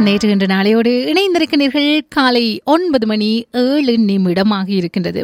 நேற்று இன்று நாளையோடு இணைந்திருக்கிறீர்கள் காலை ஒன்பது மணி ஏழு நிமிடமாக இருக்கின்றது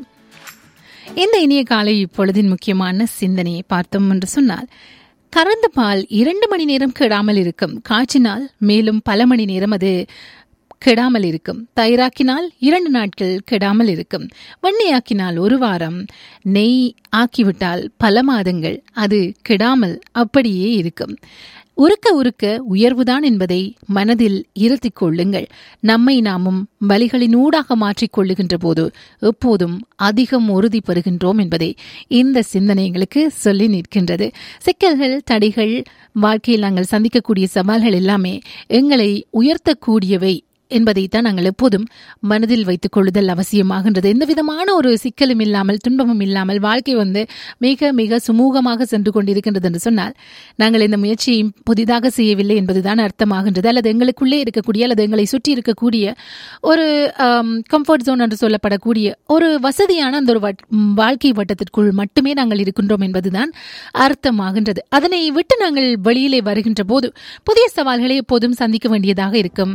இந்த இனிய காலை இப்பொழுதின் முக்கியமான சிந்தனையை பார்த்தோம் என்று சொன்னால் கறந்த பால் இரண்டு மணி நேரம் கெடாமல் இருக்கும் காய்ச்சினால் மேலும் பல மணி நேரம் அது கெடாமல் இருக்கும் தயிராக்கினால் இரண்டு நாட்கள் கெடாமல் இருக்கும் வெண்ணெயாக்கினால் ஒரு வாரம் நெய் ஆக்கிவிட்டால் பல மாதங்கள் அது கெடாமல் அப்படியே இருக்கும் உருக்க உருக்க உயர்வுதான் என்பதை மனதில் இருத்திக் கொள்ளுங்கள் நம்மை நாமும் வலிகளின் ஊடாக மாற்றிக் கொள்ளுகின்ற போது எப்போதும் அதிகம் உறுதி பெறுகின்றோம் என்பதை இந்த சிந்தனை எங்களுக்கு சொல்லி நிற்கின்றது சிக்கல்கள் தடைகள் வாழ்க்கையில் நாங்கள் சந்திக்கக்கூடிய சவால்கள் எல்லாமே எங்களை உயர்த்தக்கூடியவை என்பதைத்தான் நாங்கள் எப்போதும் மனதில் வைத்துக் கொள்ளுதல் அவசியமாகின்றது எந்த விதமான ஒரு சிக்கலும் இல்லாமல் துன்பமும் இல்லாமல் வாழ்க்கை வந்து மிக மிக சுமூகமாக சென்று கொண்டிருக்கின்றது என்று சொன்னால் நாங்கள் இந்த முயற்சியை புதிதாக செய்யவில்லை என்பதுதான் அர்த்தமாகின்றது அல்லது எங்களுக்குள்ளே இருக்கக்கூடிய அல்லது எங்களை சுற்றி இருக்கக்கூடிய ஒரு கம்ஃபர்ட் ஜோன் என்று சொல்லப்படக்கூடிய ஒரு வசதியான அந்த ஒரு வாழ்க்கை வட்டத்திற்குள் மட்டுமே நாங்கள் இருக்கின்றோம் என்பதுதான் அர்த்தமாகின்றது அதனை விட்டு நாங்கள் வெளியிலே வருகின்ற போது புதிய சவால்களை எப்போதும் சந்திக்க வேண்டியதாக இருக்கும்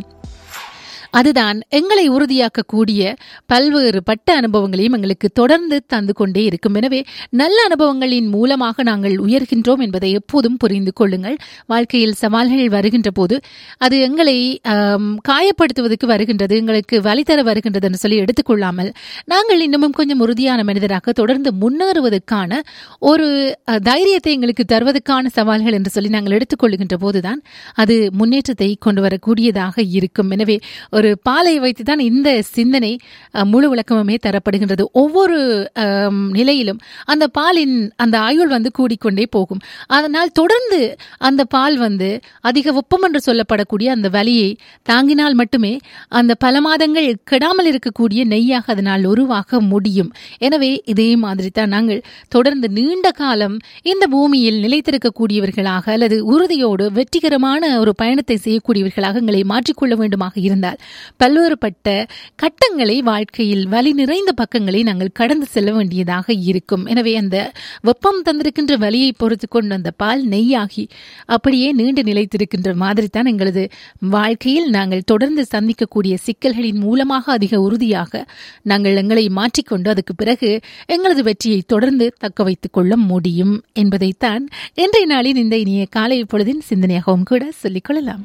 அதுதான் எங்களை உறுதியாக்கக்கூடிய பல்வேறு பட்ட அனுபவங்களையும் எங்களுக்கு தொடர்ந்து தந்து கொண்டே இருக்கும் எனவே நல்ல அனுபவங்களின் மூலமாக நாங்கள் உயர்கின்றோம் என்பதை எப்போதும் புரிந்து கொள்ளுங்கள் வாழ்க்கையில் சவால்கள் வருகின்ற போது அது எங்களை காயப்படுத்துவதற்கு வருகின்றது எங்களுக்கு வழி தர வருகின்றது என்று சொல்லி எடுத்துக்கொள்ளாமல் நாங்கள் இன்னமும் கொஞ்சம் உறுதியான மனிதராக தொடர்ந்து முன்னேறுவதற்கான ஒரு தைரியத்தை எங்களுக்கு தருவதற்கான சவால்கள் என்று சொல்லி நாங்கள் எடுத்துக்கொள்ளுகின்ற போதுதான் அது முன்னேற்றத்தை கொண்டு வரக்கூடியதாக இருக்கும் எனவே ஒரு பாலை வைத்து தான் இந்த சிந்தனை முழு விளக்கமுமே தரப்படுகின்றது ஒவ்வொரு நிலையிலும் அந்த பாலின் அந்த ஆயுள் வந்து கூடிக்கொண்டே போகும் அதனால் தொடர்ந்து அந்த பால் வந்து அதிக வெப்பம் என்று சொல்லப்படக்கூடிய அந்த வலியை தாங்கினால் மட்டுமே அந்த பல மாதங்கள் கெடாமல் இருக்கக்கூடிய நெய்யாக அதனால் உருவாக முடியும் எனவே இதே மாதிரி தான் நாங்கள் தொடர்ந்து நீண்ட காலம் இந்த பூமியில் நிலைத்திருக்கக்கூடியவர்களாக அல்லது உறுதியோடு வெற்றிகரமான ஒரு பயணத்தை செய்யக்கூடியவர்களாக எங்களை மாற்றிக்கொள்ள வேண்டுமாக இருந்தால் பல்வேறுபட்ட கட்டங்களை வாழ்க்கையில் வலி நிறைந்த பக்கங்களை நாங்கள் கடந்து செல்ல வேண்டியதாக இருக்கும் எனவே அந்த வெப்பம் தந்திருக்கின்ற வலியை பொறுத்து கொண்டு அந்த பால் நெய்யாகி அப்படியே நீண்டு நிலைத்திருக்கின்ற மாதிரி தான் எங்களது வாழ்க்கையில் நாங்கள் தொடர்ந்து சந்திக்கக்கூடிய சிக்கல்களின் மூலமாக அதிக உறுதியாக நாங்கள் எங்களை மாற்றிக்கொண்டு அதுக்கு பிறகு எங்களது வெற்றியை தொடர்ந்து தக்க வைத்துக் கொள்ள முடியும் என்பதைத்தான் இன்றைய நாளின் இந்த இனிய காலை பொழுதின் சிந்தனையாகவும் கூட சொல்லிக்கொள்ளலாம்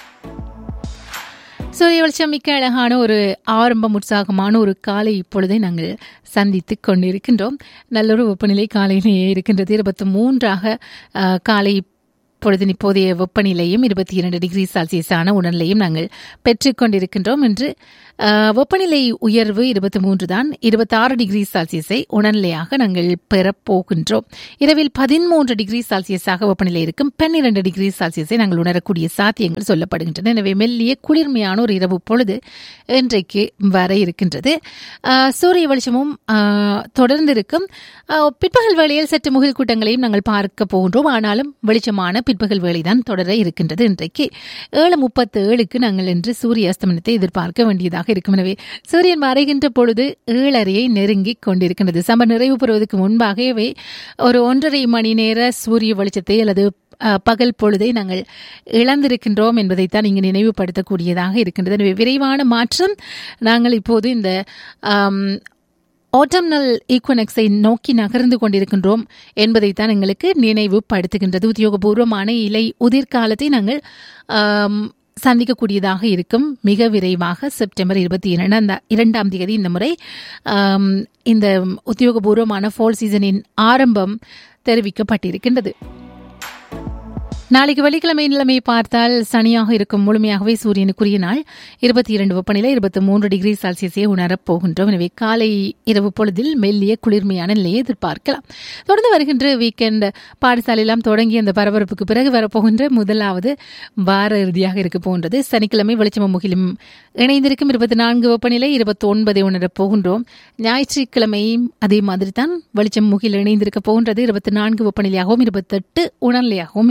சூரிய வெளிச்சம் மிக்க அழகான ஒரு ஆரம்பம் உற்சாகமான ஒரு காலை இப்பொழுதை நாங்கள் சந்தித்து கொண்டிருக்கின்றோம் நல்லொரு வெப்பநிலை காலையிலேயே இருக்கின்றது இருபத்தி மூன்றாக காலை பொழுது இப்போதைய வெப்பநிலையும் இருபத்தி இரண்டு டிகிரி செல்சியஸான உடல்நிலையும் நாங்கள் பெற்றுக்கொண்டிருக்கின்றோம் என்று வெப்பநிலை உயர்வு இருபத்தி மூன்று தான் இருபத்தாறு டிகிரி செல்சியஸை உணர்நிலையாக நாங்கள் பெறப்போகின்றோம் இரவில் பதிமூன்று டிகிரி செல்சியஸாக வெப்பநிலை இருக்கும் பன்னிரண்டு டிகிரி செல்சியஸை நாங்கள் உணரக்கூடிய சாத்தியங்கள் சொல்லப்படுகின்றன எனவே மெல்லிய குளிர்மையான ஒரு இரவு பொழுது இன்றைக்கு வர இருக்கின்றது சூரிய வெளிச்சமும் தொடர்ந்து இருக்கும் பிற்பகல் வேளையில் சற்று முகில் கூட்டங்களையும் நாங்கள் பார்க்க போகின்றோம் ஆனாலும் வெளிச்சமான பிற்பகல் வேலைதான் தொடர இருக்கின்றது இன்றைக்கு ஏழு முப்பத்து ஏழுக்கு நாங்கள் இன்று சூரிய அஸ்தமனத்தை எதிர்பார்க்க வேண்டியதாக இருக்கும் எனவே சூரியன் மறைகின்ற பொழுது ஏழரையை நெருங்கி கொண்டிருக்கின்றது சம நிறைவு பெறுவதற்கு முன்பாகவே ஒரு ஒன்றரை மணி நேர சூரிய வெளிச்சத்தை அல்லது பகல் பொழுதை நாங்கள் இழந்திருக்கின்றோம் என்பதைத்தான் இங்கு நினைவுபடுத்தக்கூடியதாக இருக்கின்றது எனவே விரைவான மாற்றம் நாங்கள் இப்போது இந்த ஆட்டம்னல் ஈக்குவனெக்ஸை நோக்கி நகர்ந்து கொண்டிருக்கின்றோம் என்பதைத்தான் எங்களுக்கு நினைவுபடுத்துகின்றது உத்தியோகபூர்வமான இலை உதிர்காலத்தை நாங்கள் சந்திக்கக்கூடியதாக இருக்கும் மிக விரைவாக செப்டம்பர் இருபத்தி இரண்டாம் இரண்டாம் தேதி இந்த முறை இந்த உத்தியோகபூர்வமான ஃபால் சீசனின் ஆரம்பம் தெரிவிக்கப்பட்டிருக்கின்றது நாளைக்கு வெள்ளிக்கிழமை நிலைமையை பார்த்தால் சனியாக இருக்கும் முழுமையாகவே சூரியனுக்குரிய நாள் இருபத்தி இரண்டு வெப்பநிலை இருபத்தி மூன்று டிகிரி செல்சியஸை உணரப் போகின்றோம் எனவே காலை இரவு பொழுதில் மெல்லிய குளிர்மையான நிலையை எதிர்பார்க்கலாம் தொடர்ந்து வருகின்ற வீக்கெண்ட் பாடசாலையெல்லாம் தொடங்கி அந்த பரபரப்புக்கு பிறகு வரப்போகின்ற முதலாவது வார இறுதியாக இருக்க போகின்றது சனிக்கிழமை வெளிச்சமும் முகிலும் இணைந்திருக்கும் இருபத்தி நான்கு வெப்பநிலை இருபத்தி ஒன்பதை உணரப் போகின்றோம் ஞாயிற்றுக்கிழமையும் அதே மாதிரி தான் வெளிச்சம் முகில் இணைந்திருக்க போகின்றது இருபத்தி நான்கு வெப்பநிலையாகவும் இருபத்தெட்டு உணர்நிலையாகவும் இருக்கும் அன்றைக்கு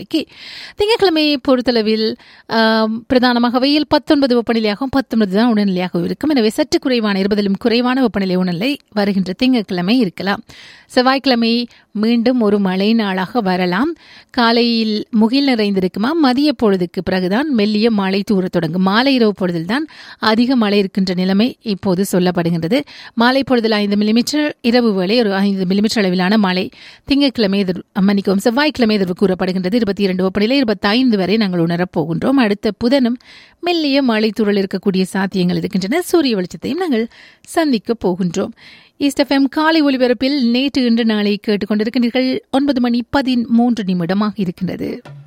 திங்கட்கிழமைக்கு திங்கட்கிழமையை பொறுத்தளவில் ஆம், பிரதானமாக வெயில் பத்தொன்பது வெப்பநிலையாகவும் பத்தொன்பது தான் உடல்நிலையாகவும் இருக்கும் எனவே சற்று குறைவான இருபதிலும் குறைவான வெப்பநிலை உணர்நிலை வருகின்ற திங்கட்கிழமை இருக்கலாம் செவ்வாய்க்கிழமை மீண்டும் ஒரு மழை நாளாக வரலாம் காலையில் முகில் நிறைந்திருக்குமா மதிய பொழுதுக்கு பிறகுதான் மெல்லிய மழை தூரத் தொடங்கும் மாலை இரவு பொழுதில்தான் அதிக மழை இருக்கின்ற நிலைமை இப்போது சொல்லப்படுகின்றது மாலை பொழுதில் ஐந்து மில்லிமீட்டர் இரவு வேளை ஒரு ஐந்து மில்லிமீட்டர் அளவிலான மழை திங்கட்கிழமை எதிர் மன்னிக்கவும் செவ்வாய்க்கிழமை எதிர்வு கூறப்படுகின்றது இருபத்தி இரண்டு வெப்பநிலை இருபத்தி ஐந்து வரை நாங்கள் உணரப் போகின்றோம் அடுத்த புதனும் மெல்லிய மழை தூறல் இருக்கக்கூடிய சாத்தியங்கள் இருக்கின்றன சூரிய வெளிச்சத்தையும் நாங்கள் சந்திக்க போகின்றோம் ஈஸ்ட் எஃப்எம் காலை ஒலிபரப்பில் நேற்று இன்று நாளை கேட்டுக்கொண்டிருக்கின்றீர்கள் ஒன்பது மணி பதிமூன்று நிமிடமாக இருக்கின்றது